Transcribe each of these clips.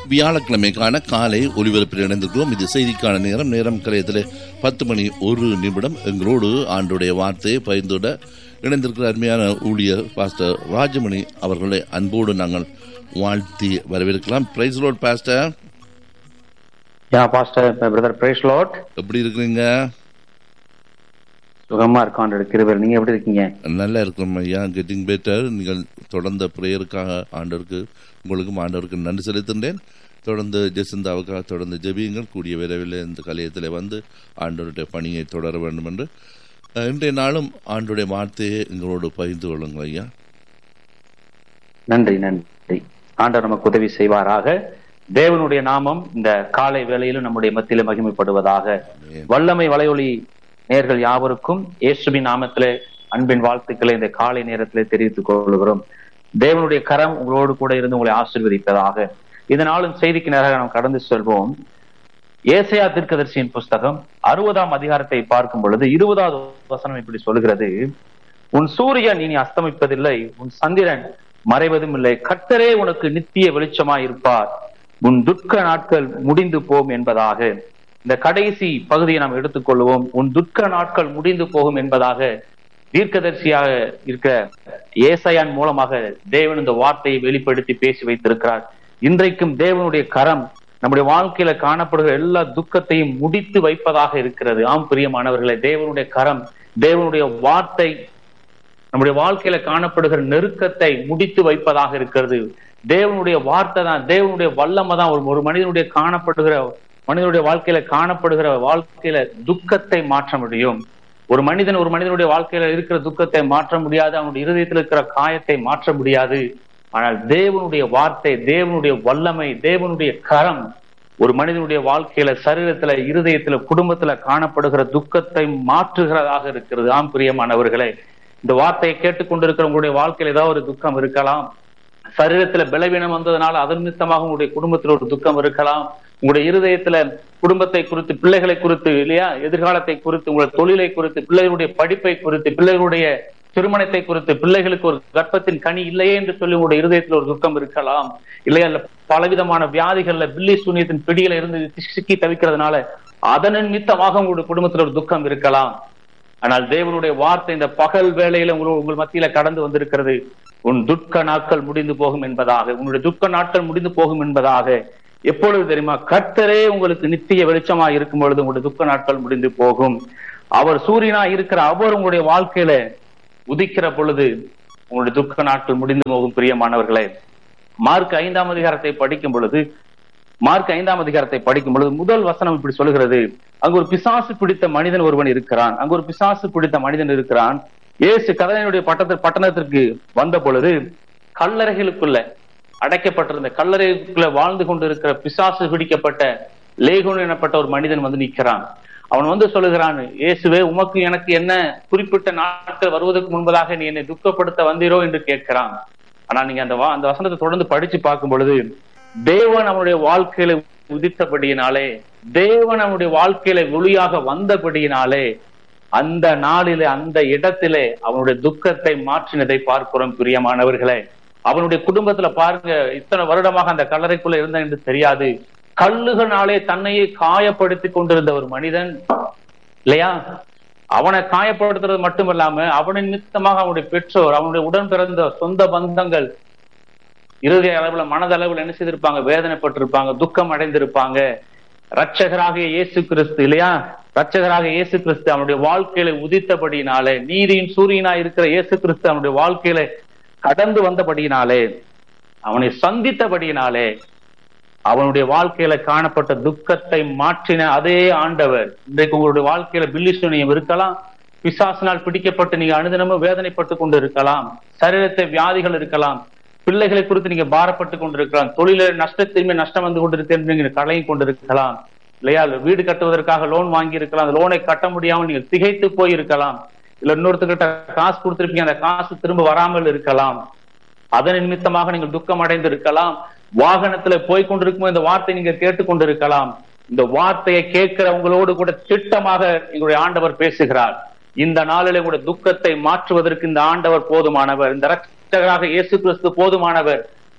வியாழக்கிழமைக்கான காலை ஒலிபரப்பில் இணைந்திருக்கிறோம் இது செய்திக்கான நேரம் நேரம் கலையத்தில் பத்து மணி ஒரு நிமிடம் எங்களோடு ஆண்டுடைய வார்த்தையை பகிர்ந்துட இணைந்திருக்கிற அருமையான ஊழியர் பாஸ்டர் ராஜமணி அவர்களை அன்போடு நாங்கள் வாழ்த்தி வரவேற்கலாம் praise Lord pastor yeah pastor brother praise Lord எப்படி இருக்கிறீங்க சுகமா இருக்கும் கிருபர் நீங்க எப்படி இருக்கீங்க நல்லா இருக்கிறோம் ஐயா கெட்டிங் பெட்டர் நீங்கள் தொடர்ந்த பிரேயருக்காக ஆண்டவருக்கு உங்களுக்கும் ஆண்டவருக்கு நன்றி செலுத்துகின்றேன் தொடர்ந்து ஜெசிந்தாவுக்காக தொடர்ந்து ஜெபியுங்கள் கூடிய விரைவில் இந்த கலையத்தில் வந்து ஆண்டவருடைய பணியை தொடர வேண்டும் என்று அஹ், இன்றைய நாளும் ஆண்டுடைய வார்த்தையை எங்களோடு பகிர்ந்து கொள்ளுங்கள் ஐயா நன்றி நன்றி ஆண்டவர் நமக்கு உதவி செய்வாராக தேவனுடைய நாமம் இந்த காலை வேளையிலும் நம்முடைய மத்தியில மகிமைப்படுவதாக வல்லமை வலையொலி நேர்கள் யாவருக்கும் இயேசுவின் நாமத்திலே அன்பின் வாழ்த்துக்களை இந்த காலை நேரத்திலே தெரிவித்துக் கொள்கிறோம் தேவனுடைய கரம் உங்களோடு கூட இருந்து உங்களை ஆசீர்வதிப்பதாக இதனாலும் செய்திக்கு நேராக நாம் கடந்து செல்வோம் ஏசையா தீர்க்கதரிசியின் புஸ்தகம் அறுபதாம் அதிகாரத்தை பார்க்கும் பொழுது இருபதாவது வசனம் இப்படி சொல்கிறது உன் சூரியன் இனி அஸ்தமிப்பதில்லை உன் சந்திரன் மறைவதும் இல்லை கர்த்தரே உனக்கு நித்திய வெளிச்சமாய் இருப்பார் உன் துக்க நாட்கள் முடிந்து போம் என்பதாக இந்த கடைசி பகுதியை நாம் எடுத்துக்கொள்வோம் உன் துக்க நாட்கள் முடிந்து போகும் என்பதாக தீர்க்கதரிசியாக இருக்கிற ஏசையான் மூலமாக தேவன் இந்த வார்த்தையை வெளிப்படுத்தி பேசி வைத்திருக்கிறார் இன்றைக்கும் தேவனுடைய கரம் நம்முடைய வாழ்க்கையில காணப்படுகிற எல்லா துக்கத்தையும் முடித்து வைப்பதாக இருக்கிறது ஆம் பிரியமானவர்களே தேவனுடைய கரம் தேவனுடைய வார்த்தை நம்முடைய வாழ்க்கையில காணப்படுகிற நெருக்கத்தை முடித்து வைப்பதாக இருக்கிறது தேவனுடைய வார்த்தை தான் தேவனுடைய வல்லமை தான் ஒரு ஒரு மனிதனுடைய காணப்படுகிற மனிதனுடைய வாழ்க்கையில காணப்படுகிற வாழ்க்கையில துக்கத்தை மாற்ற முடியும் ஒரு மனிதன் ஒரு மனிதனுடைய வாழ்க்கையில இருக்கிற துக்கத்தை மாற்ற முடியாது அவனுடைய இருதயத்தில் இருக்கிற காயத்தை மாற்ற முடியாது ஆனால் தேவனுடைய வார்த்தை தேவனுடைய வல்லமை தேவனுடைய கரம் ஒரு மனிதனுடைய வாழ்க்கையில சரீரத்துல இருதயத்துல குடும்பத்துல காணப்படுகிற துக்கத்தை மாற்றுகிறதாக இருக்கிறது ஆம் பிரியமானவர்களே இந்த வார்த்தையை கேட்டுக்கொண்டிருக்கிற உங்களுடைய வாழ்க்கையில ஏதாவது ஒரு துக்கம் இருக்கலாம் சரீரத்துல பலவீனம் வந்ததுனால அதன் நிமித்தமாக உங்களுடைய குடும்பத்துல ஒரு துக்கம் இருக்கலாம் உங்களுடைய இருதயத்துல குடும்பத்தை குறித்து பிள்ளைகளை குறித்து இல்லையா எதிர்காலத்தை குறித்து உங்களுடைய தொழிலை குறித்து பிள்ளைகளுடைய படிப்பை குறித்து பிள்ளைகளுடைய திருமணத்தை குறித்து பிள்ளைகளுக்கு ஒரு கர்ப்பத்தின் கனி இல்லையே என்று சொல்லி உங்களுடைய இருதயத்துல ஒரு துக்கம் இருக்கலாம் இல்லையா இல்ல பலவிதமான வியாதிகள்ல பில்லி சூனியத்தின் பிடியில இருந்து சிக்கி தவிக்கிறதுனால அதன் நிமித்தமாக உங்களுடைய குடும்பத்துல ஒரு துக்கம் இருக்கலாம் ஆனால் தேவனுடைய வார்த்தை இந்த பகல் வேளையில உங்கள் உங்கள் மத்தியில கடந்து வந்திருக்கிறது உன் துக்க நாட்கள் முடிந்து போகும் என்பதாக உன்னுடைய துக்க நாட்கள் முடிந்து போகும் என்பதாக எப்பொழுது தெரியுமா கர்த்தரே உங்களுக்கு நித்திய வெளிச்சமா இருக்கும் பொழுது உங்களுடைய துக்க நாட்கள் முடிந்து போகும் அவர் சூரியனா இருக்கிற அவர் உங்களுடைய வாழ்க்கையில உதிக்கிற பொழுது உங்களுடைய துக்க நாட்கள் முடிந்து போகும் பிரியமானவர்களே மார்க் ஐந்தாம் அதிகாரத்தை படிக்கும் பொழுது மார்க் ஐந்தாம் அதிகாரத்தை படிக்கும் பொழுது முதல் வசனம் இப்படி சொல்கிறது அங்கு ஒரு பிசாசு பிடித்த மனிதன் ஒருவன் இருக்கிறான் அங்கு ஒரு பிசாசு பிடித்த மனிதன் இருக்கிறான் இயேசு கதனையுடைய பட்டத்து பட்டணத்திற்கு வந்த பொழுது கல்லறைகளுக்குள்ள அடைக்கப்பட்டிருந்த கல்லறைக்குள்ள வாழ்ந்து கொண்டிருக்கிற பிசாசு பிடிக்கப்பட்ட லேகுன் எனப்பட்ட ஒரு மனிதன் வந்து நிற்கிறான் அவன் வந்து சொல்லுகிறான் இயேசுவே உமக்கு எனக்கு என்ன குறிப்பிட்ட நாட்கள் வருவதற்கு முன்பதாக நீ என்னை துக்கப்படுத்த வந்தீரோ என்று கேட்கிறான் ஆனா நீங்க அந்த வா- அந்த வசனத்தை தொடர்ந்து படிச்சு பார்க்கும் பொழுது தேவன் அவனுடைய வாழ்க்கையில உதித்தபடியினாலே தேவன் அவனுடைய வாழ்க்கையில ஒளியாக வந்தபடியினாலே அந்த நாளிலே அந்த இடத்திலே அவனுடைய துக்கத்தை மாற்றினதை பார்க்கிறோம் பிரியமானவர்களே அவனுடைய குடும்பத்துல பாருங்க இத்தனை வருடமாக அந்த கல்லறைக்குள்ள இருந்த என்று தெரியாது கல்லுகனாலே தன்னையே காயப்படுத்தி கொண்டிருந்த ஒரு மனிதன் இல்லையா அவனை காயப்படுத்துறது மட்டுமல்லாம அவனின் நிமித்தமாக அவனுடைய பெற்றோர் அவனுடைய உடன் பிறந்த சொந்த பந்தங்கள் இறுதி அளவுல மனதளவுல என்ன செய்திருப்பாங்க வேதனைப்பட்டிருப்பாங்க துக்கம் அடைந்திருப்பாங்க ரட்சகராகிய இயேசு கிறிஸ்து இல்லையா ரட்சகராக இயேசு கிறிஸ்து அவனுடைய வாழ்க்கையில உதித்தபடியினாலே நீதியின் சூரியனா இருக்கிற இயேசு கிறிஸ்து அவனுடைய வாழ்க்கையில கடந்து வந்தபடியினாலே அவனை சந்தித்தபடியினாலே அவனுடைய வாழ்க்கையில காணப்பட்ட துக்கத்தை மாற்றின அதே ஆண்டவர் இன்றைக்கு உங்களுடைய வாழ்க்கையில பில்லி சூனியம் இருக்கலாம் பிசாசினால் பிடிக்கப்பட்டு நீங்க அனுதினமும் வேதனைப்பட்டு கொண்டு இருக்கலாம் சரீரத்தை வியாதிகள் இருக்கலாம் பிள்ளைகளை குறித்து நீங்க பாரப்பட்டு கொண்டிருக்கலாம் தொழில நஷ்டத்தையுமே நஷ்டம் வந்து கொண்டிருக்கு என்று நீங்க கலங்கி கொண்டிருக்கலாம் இல்லையா இல்ல வீடு கட்டுவதற்காக லோன் வாங்கி இருக்கலாம் அந்த லோனை கட்ட முடியாமல் நீங்க திகைத்து போய் இருக்கலாம் இல்ல இன்னொருத்தர்கிட்ட காசு கொடுத்திருப்பீங்க அந்த காசு திரும்ப வராமல் இருக்கலாம் அதன் நிமித்தமாக நீங்கள் துக்கம் அடைந்து இருக்கலாம் வாகனத்துல போய் கொண்டிருக்கும் இந்த வார்த்தை நீங்க கேட்டுக்கொண்டிருக்கலாம் இந்த வார்த்தையை கேட்கிறவங்களோடு கூட திட்டமாக எங்களுடைய ஆண்டவர் பேசுகிறார் இந்த நாளிலே கூட துக்கத்தை மாற்றுவதற்கு இந்த ஆண்டவர் போதுமானவர் இந்த ரட்சகராக இயேசு கிறிஸ்து போதுமானவர்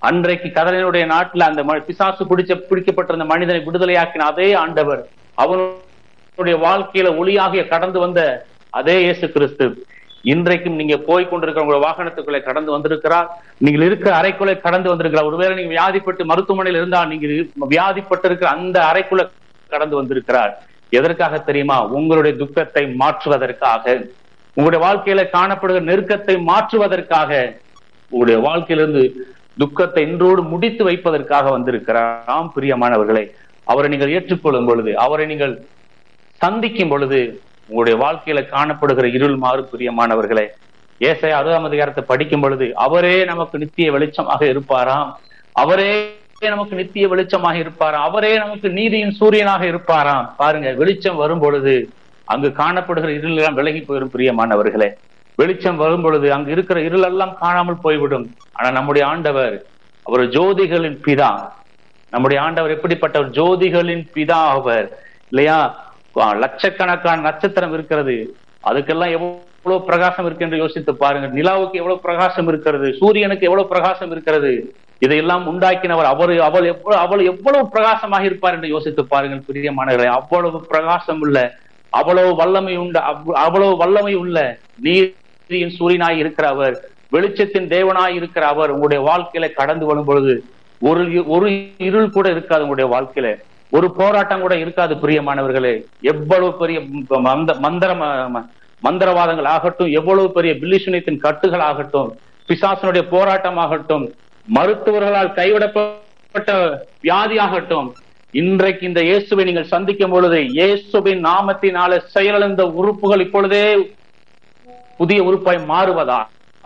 அன்றைக்கு கதலினுடைய நாட்டுல அந்த ம- பிசாசு பிடிச்ச பிடிக்கப்பட்ட அந்த மனிதனை விடுதலையாக்கின அதே ஆண்டவர் அவனுடைய வாழ்க்கையில ஒளியாகிய கடந்து வந்த அதே இயேசு கிறிஸ்து இன்றைக்கும் நீங்க போய் கொண்டிருக்கிற உங்க வாகனத்துக்குள்ளே கடந்து வந்திருக்கிறார் நீங்கள் இருக்கிற அறைக்குள்ளே கடந்து வந்திருக்கிறார் ஒருவேளை நீங்க வியாதிப்பட்டு மருத்துவமனையில் இருந்தால் நீங்க இரு- வியாதிப்பட்டு இருக்கிற அந்த அறைக்குள்ள கடந்து வந்திருக்கிறார் எதற்காக தெரியுமா உங்களுடைய துக்கத்தை மாற்றுவதற்காக உங்களுடைய வாழ்க்கையில காணப்படுகிற நெருக்கத்தை மாற்றுவதற்காக உங்களுடைய வாழ்க்கையிலிருந்து துக்கத்தை இன்றோடு முடித்து வைப்பதற்காக வந்திருக்கிறார் ஆம் பிரியமானவர்களே அவரை நீங்கள் ஏற்றுக்கொள்ளும் பொழுது அவரை நீங்கள் சந்திக்கும் பொழுது உங்களுடைய வாழ்க்கையில காணப்படுகிற இருள் மாறு பிரியமானவர்களே ஏசாயா அறுபதாம் அதிகாரத்தை படிக்கும் பொழுது அவரே நமக்கு நித்திய வெளிச்சமாக இருப்பாராம் அவரே நமக்கு நித்திய வெளிச்சமாக இருப்பாராம் அவரே நமக்கு நீதியின் சூரியனாக இருப்பாராம் பாருங்க வெளிச்சம் வரும் பொழுது அங்கு காணப்படுகிற இருள் எல்லாம் விலகி போயிடும் பிரியமானவர்களே வெளிச்சம் வரும் பொழுது அங்கு இருக்கிற இருள் எல்லாம் காணாமல் போய்விடும் ஆனா நம்முடைய ஆண்டவர் அவர் ஜோதிகளின் பிதா நம்முடைய ஆண்டவர் எப்படிப்பட்டவர் ஜோதிகளின் பிதா அவர் இல்லையா ஆ, லட்சக்கணக்கான நட்சத்திரம் இருக்கிறது அதுக்கெல்லாம் எவ்வளவு பிரகாசம் இருக்கு என்று யோசித்து பாருங்க நிலாவுக்கு எவ்வளவு பிரகாசம் இருக்கிறது சூரியனுக்கு எவ்வளவு பிரகாசம் இருக்கிறது இதையெல்லாம் உண்டாக்கினவர் அவர் அவள் எவ்வளவு அவள் எவ்வளவு பிரகாசமாக இருப்பார் என்று யோசித்து பாருங்கள் பிரியமானவர்களே அவ்வளவு பிரகாசம் உள்ள அவ்வளவு வல்லமை உண்ட அவ்- அவ்வளவு வல்லமை உள்ள நீதியின் சூரியனாய் இருக்கிற அவர் வெளிச்சத்தின் தேவனாய் இருக்கிற அவர் உங்களுடைய வாழ்க்கையில கடந்து வரும் பொழுது ஒரு இ- ஒரு இருள் கூட இருக்காது உங்களுடைய வாழ்க்கையில ஒரு போராட்டம் கூட இருக்காது பிரியமானவர்களே எவ்வளவு பெரிய ம- மந்த மந்திர ம- மந்திரவாதங்கள் ஆகட்டும் எவ்வளவு பெரிய பில்லிசுனியத்தின் கட்டுகள் ஆகட்டும் பிசாசனுடைய போராட்டம் ஆகட்டும் மருத்துவர்களால் கைவிடப்பட்ட வியாதி ஆகட்டும் இன்றைக்கு இந்த இயேசுவை நீங்கள் சந்திக்கும் பொழுது இயேசுவின் நாமத்தினால செயலிழந்த உறுப்புகள் இப்பொழுதே புதிய உறுப்பாய் மாறுவதா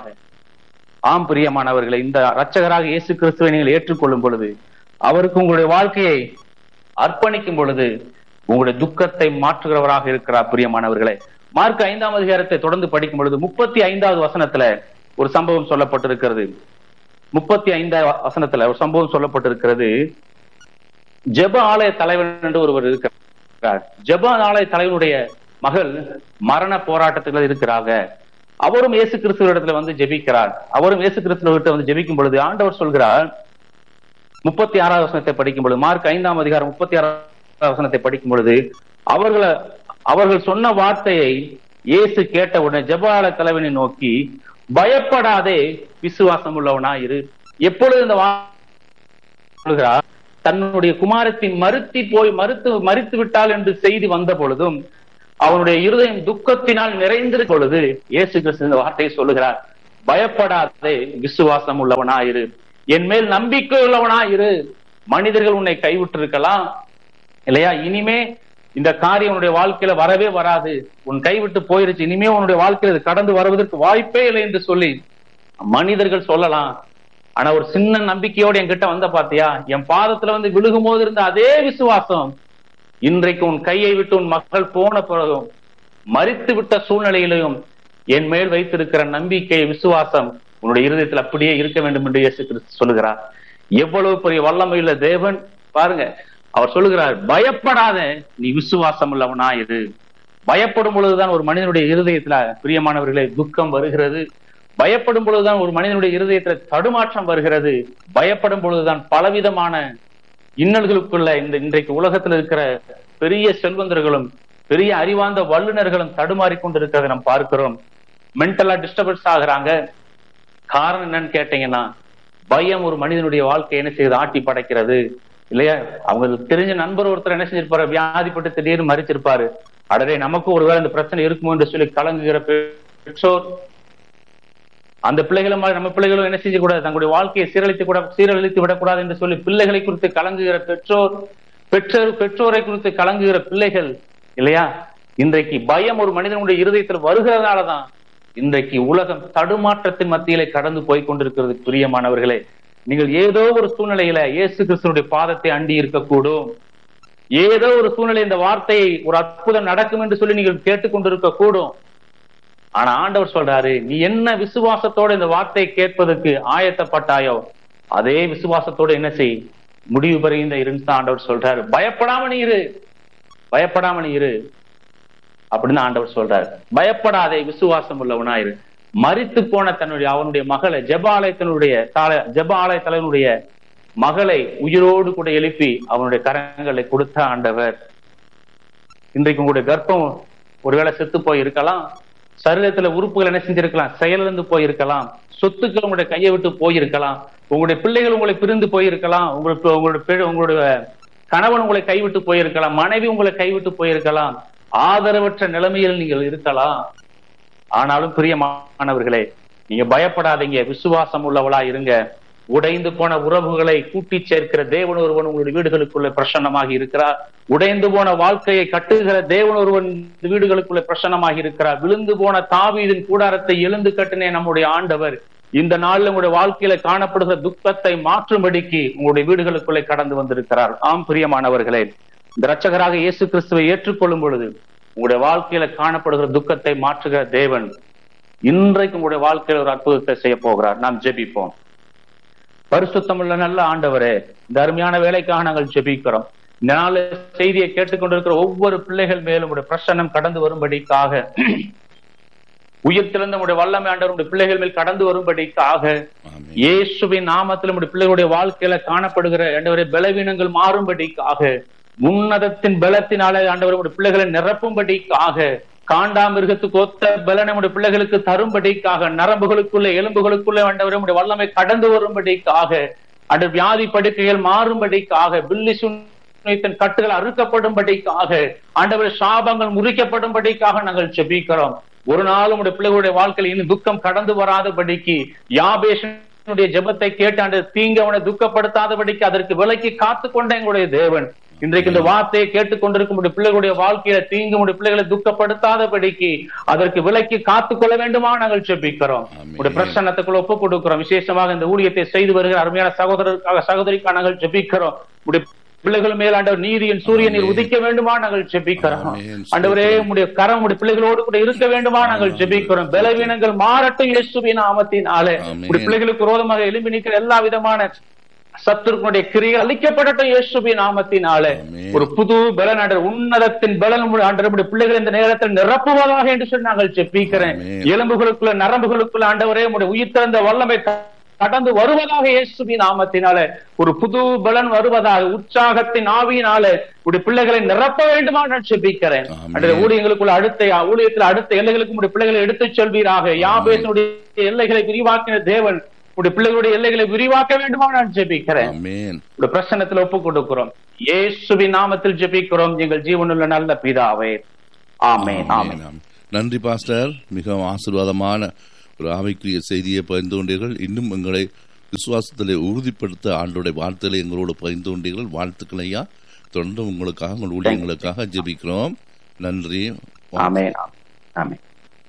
ஆம் பிரியமானவர்களே இந்த இரட்சகராக இயேசு கிறிஸ்துவை நீங்கள் ஏற்றுக்கொள்ளும் பொழுது அவருக்கு உங்களுடைய வாழ்க்கையை அர்ப்பணிக்கும் பொழுது உங்களுடைய துக்கத்தை மாற்றுகிறவராக இருக்கிறார் பிரியமானவர்களே மார்க் ஐந்தாம் அதிகாரத்தை தொடர்ந்து படிக்கும் பொழுது முப்பத்தி ஐந்தாவது வசனத்துல ஒரு சம்பவம் சொல்லப்பட்டிருக்கிறது முப்பத்தி ஐந்தாவது வசனத்துல ஒரு சம்பவம் சொல்லப்பட்டிருக்கிறது ஜெப ஆலய தலைவன் என்று ஒருவர் இருக்கிறார் ஜெப ஆலய தலைவனுடைய மகள் மரண போராட்டத்தில் இருக்கிறாங்க அவரும் இயேசு கிறிஸ்துவ வந்து ஜெபிக்கிறார் அவரும் இயேசு கிறிஸ்துவ வந்து ஜெபிக்கும் பொழுது ஆண்டவர் சொல்கிறார் முப்பத்தி ஆறாவது வசனத்தை படிக்கும் பொழுது மார்க் ஐந்தாம் அதிகாரம் முப்பத்தி ஆறாவது வசனத்தை படிக்கும் பொழுது அவர்களை அவர்கள் சொன்ன வார்த்தையை இயேசு கேட்ட உடனே ஜெபால தலைவனை நோக்கி பயப்படாதே விசுவாசம் உள்ளவனா இரு எப்பொழுது இந்த வா- சொல்கிறார் தன்னுடைய குமாரத்தின் மறுத்தி போய் மறுத்து மறித்து விட்டாள் என்று செய்தி வந்த பொழுதும் அவனுடைய இருதயம் துக்கத்தினால் நிறைந்திருக்கும் பொழுது இயேசு கிறிஸ்து இந்த வார்த்தையை சொல்லுகிறார் பயப்படாதே விசுவாசம் உள்ளவனாயிரு என் மேல் நம்பிக்கை உள்ளவனாயிரு மனிதர்கள் உன்னை கைவிட்டு இருக்கலாம் இல்லையா இனிமே இந்த காரியம் உன்னுடைய வாழ்க்கையில வரவே வராது உன் கைவிட்டு போயிருச்சு இனிமே உன்னுடைய வாழ்க்கையில இது கடந்து வருவதற்கு வாய்ப்பே இல்லை என்று சொல்லி மனிதர்கள் சொல்லலாம் ஆனா ஒரு சின்ன நம்பிக்கையோடு என்கிட்ட வந்த பாத்தியா என் பாதத்துல வந்து விழுகும் போது இருந்த அதே விசுவாசம் இன்றைக்கு உன் கையை விட்டு உன் மக்கள் போன பிறகும் மறித்து விட்ட சூழ்நிலையிலும் என் மேல் வைத்திருக்கிற நம்பிக்கை விசுவாசம் உன்னுடைய இருதயத்தில் அப்படியே இருக்க வேண்டும் என்று இயேசு கிறிஸ்து சொல்லுகிறார் எவ்வளவு பெரிய வல்லமையுள்ள தேவன் பாருங்க அவர் சொல்லுகிறார் பயப்படாத நீ விசுவாசம் உள்ளவனா இரு பயப்படும் பொழுதுதான் ஒரு மனிதனுடைய இருதயத்துல பிரியமானவர்களே துக்கம் வருகிறது பயப்படும் பொழுதுதான் ஒரு மனிதனுடைய இருதயத்துல தடுமாற்றம் வருகிறது பயப்படும் பொழுதுதான் பலவிதமான இன்னல்களுக்குள்ள இந்த இன்றைக்கு உலகத்தில் இருக்கிற பெரிய செல்வந்தர்களும் பெரிய அறிவார்ந்த வல்லுநர்களும் தடுமாறி கொண்டிருக்கிறதை நாம் பார்க்கிறோம் மென்டலா டிஸ்டர்பன்ஸ் ஆகுறாங்க காரணம் என்னன்னு கேட்டீங்கன்னா பயம் ஒரு மனிதனுடைய வாழ்க்கை என்ன செய்யுது ஆட்டி படைக்கிறது இல்லையா அவங்களுக்கு தெரிஞ்ச நண்பர் ஒருத்தர் என்ன செஞ்சிருப்பாரு வியாதிப்பட்டு திடீர்னு மறிச்சிருப்பாரு அடரே நமக்கும் ஒருவேளை இந்த பிரச்சனை இருக்குமோ என்று சொல்லி கலங்குகிற பெற்றோர் அந்த பிள்ளைகளை மாதிரி நம்ம பிள்ளைகளும் என்ன செய்யக்கூடாது தங்களுடைய வாழ்க்கையை சீரழித்து கூட சீரழித்து விடக்கூடாது என்று சொல்லி பிள்ளைகளை குறித்து கலங்குகிற பெற்றோர் பெற்றோர் பெற்றோரை குறித்து கலங்குகிற பிள்ளைகள் இல்லையா இன்றைக்கு பயம் ஒரு மனிதனுடைய இருதயத்தில் வருகிறதுனாலதான் இன்றைக்கு உலகம் தடுமாற்றத்தின் மத்தியிலே கடந்து போய் கொண்டிருக்கிறது பிரியமானவர்களே நீங்கள் ஏதோ ஒரு சூழ்நிலையில இயேசு கிறிஸ்துடைய பாதத்தை அண்டி இருக்கக்கூடும் ஏதோ ஒரு சூழ்நிலை இந்த வார்த்தையை ஒரு அற்புதம் நடக்கும் என்று சொல்லி நீங்கள் கேட்டுக்கொண்டிருக்க கூடும் ஆனா ஆண்டவர் சொல்றாரு நீ என்ன விசுவாசத்தோட இந்த வார்த்தையை கேட்பதற்கு ஆயத்தப்பட்டாயோ அதே விசுவாசத்தோட என்ன செய் முடிவு பெறுகின்ற இருந்து ஆண்டவர் சொல்றாரு பயப்படாம நீ இரு பயப்படாம நீ இரு அப்படின்னு ஆண்டவர் சொல்றாரு பயப்படாதே விசுவாசம் உள்ளவனா இரு மரித்து போன தன்னுடைய அவனுடைய மகளை ஜெப ஆலயத்தினுடைய தால- ஜெப ஆலய தலைவனுடைய மகளை உயிரோடு கூட எழுப்பி அவனுடைய கரங்களை கொடுத்த ஆண்டவர் இன்றைக்கு உங்களுடைய கர்ப்பம் ஒருவேளை செத்து போய் இருக்கலாம் சரீரத்துல உறுப்புகள் என்ன செஞ்சிருக்கலாம் செயலிழந்து போயிருக்கலாம் சொத்துக்கள் உங்களுடைய கையை விட்டு போயிருக்கலாம் உங்களுடைய பிள்ளைகள் உங்களை பிரிந்து போயிருக்கலாம் உங்களுக்கு உங்களுடைய பிள்ளை- உங்களுடைய கணவன் உங்களை கைவிட்டு போயிருக்கலாம் மனைவி உங்களை கைவிட்டு போயிருக்கலாம் ஆதரவற்ற நிலைமையில் நீங்கள் இருக்கலாம் ஆனாலும் பிரியமானவர்களே நீங்க பயப்படாதீங்க விசுவாசம் உள்ளவளா இருங்க உடைந்து போன உறவுகளை கூட்டி சேர்க்கிற தேவன் ஒருவன் உங்களுடைய வீடுகளுக்குள்ள பிரசன்னமாக இருக்கிறார் உடைந்து போன வாழ்க்கையை கட்டுகிற தேவன் ஒருவன் இந்த வீடுகளுக்குள்ள பிரசன்னமாக இருக்கிறார் விழுந்து போன தாவீதின் கூடாரத்தை எழுந்து கட்டினே நம்முடைய ஆண்டவர் இந்த நாள்ல உங்களுடைய வாழ்க்கையில காணப்படுகிற துக்கத்தை மாற்றும்படிக்கு உங்களுடைய வீடுகளுக்குள்ளே கடந்து வந்திருக்கிறார் ஆம் பிரியமானவர்களே இந்த ரட்சகராக இயேசு கிறிஸ்துவை ஏற்றுக்கொள்ளும் பொழுது உங்களுடைய வாழ்க்கையில காணப்படுகிற துக்கத்தை மாற்றுகிற தேவன் இன்றைக்கு உங்களுடைய வாழ்க்கையில ஒரு அற்புதத்தை செய்ய போகிறார் நாம் ஜெபிப்போம் பரிசுத்தமுள்ள நல்ல ஆண்டவரே இந்த அருமையான வேலைக்காக நாங்கள் ஜெபிக்கிறோம் இந்த நாள் செய்தியை கேட்டுக்கொண்டிருக்கிற ஒவ்வொரு பிள்ளைகள் மேலும் உடைய பிரசன்னம் கடந்து வரும்படிக்காக உயிர் திறந்த உடைய வல்லமை ஆண்டவர் உடைய பிள்ளைகள் மேல் கடந்து வரும்படிக்காக ஆமென். இயேசுவின் நாமத்தில் உடைய பிள்ளைகளுடைய வாழ்க்கையில காணப்படுகிற ஆண்டவரே பலவீனங்கள் மாறும்படிக்காக உன்னதத்தின் பலத்தினாலே ஆண்டவர் உடைய பிள்ளைகளை நிரப்பும்படிக்காக காண்டாமிருகத்துக்கு ஒத்த பலனை உடைய பிள்ளைகளுக்கு தரும்படிக்காக நரம்புகளுக்குள்ள எலும்புகளுக்குள்ள ஆண்டவரே உடைய வல்லமை கடந்து வரும்படிக்காக அந்த வியாதி படுக்கைகள் மாறும்படிக்காக பில்லி சுனித்தன் கட்டுகள் அறுக்கப்படும்படிக்காக ஆண்டவர் சாபங்கள் முறிக்கப்படும்படிக்காக நாங்கள் ஜெபிக்கிறோம் ஒரு நாள் உடைய பிள்ளைகளுடைய வாழ்க்கையில் இன்னும் துக்கம் கடந்து வராதபடிக்கு யாபேஷனுடைய ஜெபத்தை கேட்டு அந்த தீங்கு அவனை துக்கப்படுத்தாதபடிக்கு அதற்கு விலக்கி காத்து கொண்ட எங்களுடைய தேவன் இன்றைக்கு இந்த வார்த்தையை கேட்டுக்கொண்டிருக்கும் உடைய பிள்ளைகளுடைய வாழ்க்கையில தீங்கு உடைய பிள்ளைகளை துக்கப்படுத்தாதபடிக்கு அதற்கு விலக்கி காத்துக்கொள்ள வேண்டுமா நாங்கள் ஜெபிக்கிறோம் ஆமென். உடைய பிரசன்னத்துக்குள்ள ஒப்பு கொடுக்கிறோம் விசேஷமாக இந்த ஊழியத்தை செய்து வருகிற அருமையான சகோதரருக்காக சகோதரிக்காக நாங்கள் ஜெபிக்கிறோம் உடைய பிள்ளைகள் மேல் ஆண்டவர் நீதியின் சூரியன் நீர் ஆமென். உதிக்க வேண்டுமா நாங்கள் ஜெபிக்கிறோம் ஆமென். ஆண்டவரே உடைய கரம் உடைய பிள்ளைகளோடு கூட இருக்க வேண்டுமா நாங்கள் ஜெபிக்கிறோம் பலவீனங்கள் மாறட்டும் இயேசுவின் நாமத்தினாலே ஆமென். உடைய பிள்ளைகளுக்கு விரோதமாக எழும்பி நிற்கிற எல்லா விதமான சத்துருக்களுடைய கிரியை அழிக்கப்படட்டும் இயேசுவின் நாமத்தினாலே ஆமென். ஒரு புது பலன் ஆண்டவர் உன்னதத்தின் பலன் ஆண்டவருடைய பிள்ளைகள் இந்த நேரத்தில் நிரப்புவதாக என்று சொல்லி நாங்கள் ஜெபிக்கிறேன் ஆமென். எலும்புகளுக்குள்ள நரம்புகளுக்குள்ள ஆண்டவரே உடைய உயிர் திறந்த வல்லமை கடந்து வருவதாக இயேசுவின் நாமத்தினால ஒரு புது பலன் வருவதாக உற்சாகத்தின் ஆவியினால உடைய பிள்ளைகளை நிரப்ப வேண்டுமா நான் ஜெபிக்கிறேன் ஆமென். அடுத்த ஊழியங்களுக்குள்ள அடுத்த ஊழியத்தில் அடுத்த எல்லைகளுக்கு உடைய பிள்ளைகளை எடுத்துச் சொல்வீராக யாபேசனுடைய எல்லைகளை விரிவாக்கின தேவன் உடைய பிள்ளைகளுடைய எல்லைகளை விரிவாக்க வேண்டுமா நான் ஜெபிக்கிறேன் ஆமென். உடைய பிரசன்னத்தில் ஒப்புக் கொடுக்கிறோம் இயேசுவின் நாமத்தில் ஜெபிக்கிறோம் எங்கள் ஜீவனுள்ள நல்ல பிதாவே ஆமென் ஆமென் ஆமென், ஆமென். நன்றி பாஸ்டர் மிகவும் ஆசீர்வாதமான ஒரு ஆவிக்குரிய செய்தியை பகிர்ந்து கொண்டீர்கள் இன்னும் எங்களை விசுவாசத்திலே உறுதிப்படுத்த ஆண்டோடைய வார்த்தைகளை எங்களோடு பகிர்ந்து கொண்டீர்கள் வாழ்த்துக்கள் ஐயா தொடர்ந்து உங்களுக்காக உங்கள் ஊழியங்களுக்காக ஜெபிக்கிறோம் நன்றி ஆமென் ஆமென்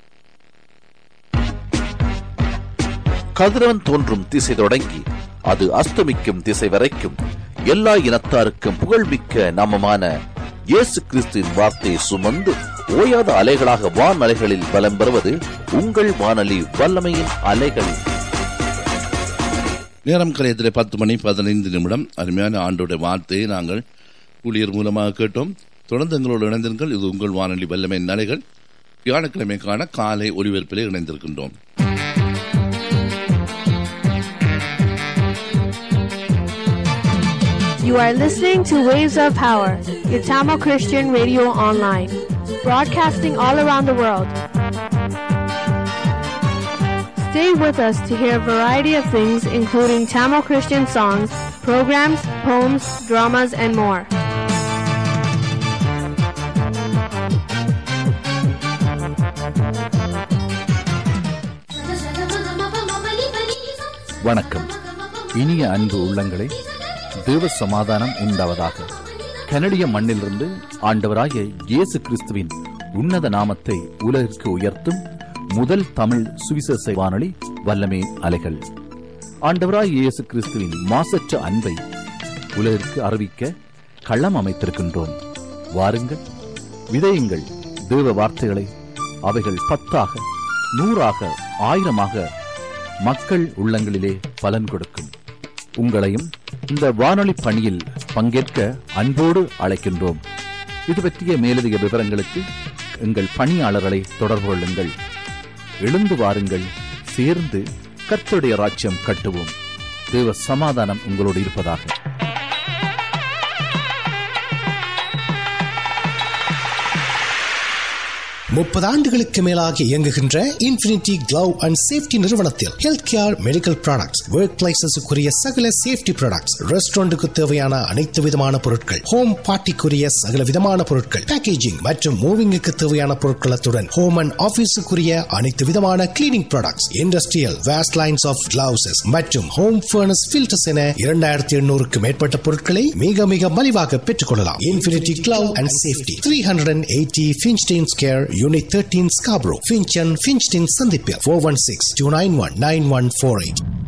கதிரவன் தோன்றும் திசை தொடங்கி அது அஸ்தமிக்கும் திசை வரைக்கும் எல்லா இனத்தாருக்கும் புகழ்மிக்க நாமமான இயேசு கிறிஸ்துவின் வார்த்தையை சுமந்து ஓயாத அலைகளாக வான் அலைகளில் பலம் பெறுவது உங்கள் வானொலி வல்லமையின் அலைகள் நேரம் கரையத்திலே பத்து மணி பதினைந்து நிமிடம் அருமையான ஆண்டோடைய வார்த்தையை நாங்கள் ஊழியர் மூலமாக கேட்டோம் தொடர்ந்து எங்களோடு இணைந்திருங்கள் இது உங்கள் வானொலி வல்லமை நலைகள் வியாழக்கிழமைக்கான காலை ஒலிபரப்பிலே இணைந்திருக்கின்றோம் You are listening to Waves of Power, your Tamil Christian radio online, broadcasting all around the world. Stay with us to hear a variety of things, including Tamil Christian songs, programs, poems, dramas, and more. வணக்கம் இனிய அன்பு உள்ளங்களே தேவ சமாதானம் உண்டாவதாக கனடிய மண்ணிலிருந்து ஆண்டவராகிய இயேசு கிறிஸ்துவின் உன்னத நாமத்தை உலகிற்கு உயர்த்தும் முதல் தமிழ் சுவிசேஷ வானொலி வல்லமே அலைகள் ஆண்டவராய் இயேசு கிறிஸ்துவின் மாசற்ற அன்பை உலகிற்கு அறிவிக்க களம் அமைத்திருக்கின்றோம் வாருங்கள் விதையுங்கள் தேவ வார்த்தைகளை அவைகள் பத்தாக நூறாக ஆயிரமாக மக்கள் உள்ளங்களிலே பலன் கொடுக்கும் உங்களையும் இந்த வானொலி பணியில் பங்கேற்க அன்போடு அழைக்கின்றோம் இது பற்றிய மேலதிக விவரங்களுக்கு எங்கள் பணியாளர்களை தொடர்பு கொள்ளுங்கள் எழுந்து வாருங்கள் சேர்ந்து கர்த்தருடைய ராஜ்யம் கட்டுவோம் தேவ சமாதானம் உங்களோடு இருப்பதாக முப்பது ஆண்டுகளுக்கு மேலாக இயங்குகின்ற இன்ஃபினிட்டி கிளவ் அண்ட் சேஃப்டி நிறுவனத்தில் health care medical products work பிளேசஸுக்குரிய சகல சேஃப்டி ப்ராடக்ட்ஸ் ரெஸ்டாரண்ட்டுக்கு தேவையான அனைத்து விதமான பொருட்கள் ஹோம் பார்ட்டிக்குரிய சகல விதமான பொருட்கள் பேக்கேஜிங் மற்றும் மூவிங்குக்கு தேவையான பொருட்களத்துடன் ஹோம் அண்ட் ஆபீஸுக்குரிய அனைத்து விதமான cleaning products industrial waste lines of gloves மற்றும் ஹோம் ஃபர்னஸ் ஃபில்டர்ஸ் என இரண்டாயிரத்தி எண்ணூறுக்கு மேற்பட்ட பொருட்களை மிக மிக மலிவாக பெற்றுக் கொள்ளலாம் infinity glove and safety three hundred and eighty Finchdene square unit thirteen Scarborough Finch and Finchdene சந்திப்பில் four one six two nine one nine one four eight